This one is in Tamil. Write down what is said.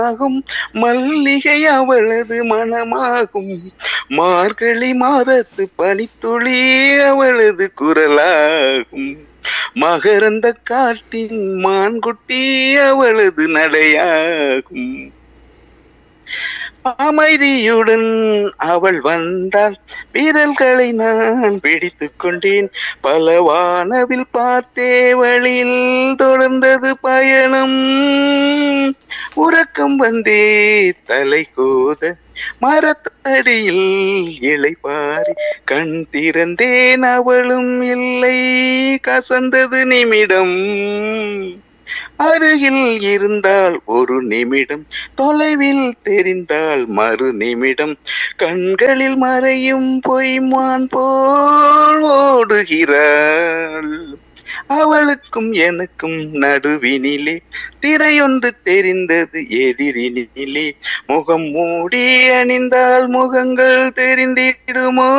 மனமாகும் மல்லிகை அவளது மனமாகும் மார்கழி மாதத்து பனித்துளி அவளது குரலாகும் மகரந்த காட்டின் மான்குட்டி அவளது நடையாகும் அமைதியுடன் அவள் வந்தாள் விரல்களை நான் பிடித்துக் கொண்டேன் பல வானவில் பார்த்தே வழியில் தொடர்ந்தது பயணம் உறக்கம் வந்தே தலை கோத மரத்தடியில் இலை பாரி கண் திறந்தேன் அவளும் இல்லை கசந்தது நிமிடம் அருகில் இருந்தால் ஒரு நிமிடம் தொலைவில் தெரிந்தால் மறு நிமிடம் கண்களில் மறையும் பொய்மான் போல் ஓடுகிறாள் அவளுக்கும் எனக்கும் நடுவினிலே திரையொன்று தெரிந்தது எதிரினிலே முகம் மூடி அணிந்தால் முகங்கள் தெரிந்திடுமோ